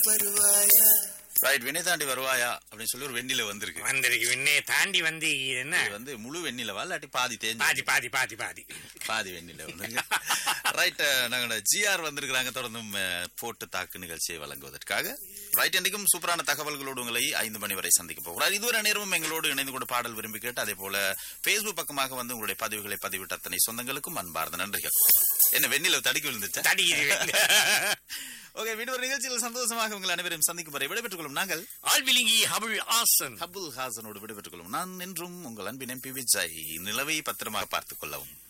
வருவாயா ரைட் வினை தாண்டி வருவாயா அப்படின்னு சொல்லி ஒரு வெண்ணில வந்திருக்கு வந்திருக்கு விண்ணே தாண்டி வந்து இது என்ன இது வந்து முழு வெண்ணிலவா இல்லாட்டி பாதி தேஞ்சு பாதி பாதி பாதி பாதி பாதி வெண்ணில வந்து ரைட் நாங்களோட ஜிஆர் வந்திருக்கிறாங்க தொடர்ந்தும் அஹ், போட்டு தாக்கு நிகழ்ச்சியை வழங்குவதற்காக ரைட் இன்றைக்கும் சூப்பரான தகவல்களோடு உங்களை ஐந்து மணி வரை சந்திக்க போகிறார் இதுவரை நேரமும் எங்களோடு இணைந்து கூட பாடல் விரும்பி கேட்டு அதே போல பேஸ்புக் பக்கமாக வந்து உங்களுடைய பதிவுகளை பதிவிட்ட அத்தனை சொந்தங்களுக்கும் அன்பார்ந்த நன்றிகள் என்ன வெண்ணில தடுக்கி விழுந்துச்சா தடிக்குது ஓகே வீடு ஒரு நிகழ்ச்சியில் சந்தோஷமாக உங்கள் அனைவரும் சந்திக்கும் வரை விடைபெற்றுக் கொள்ளும் நாங்கள் ஆழ்விழுங்கி ஹபுல் ஆசன் அபுல் ஹாசனோடு விடைபெற்றுக் கொள்ளும் நான் என்றும் உங்கள் அன்பின் எம்பி விஜய் நிலவை பத்திரமாக பார்த்துக் கொள்ளவும்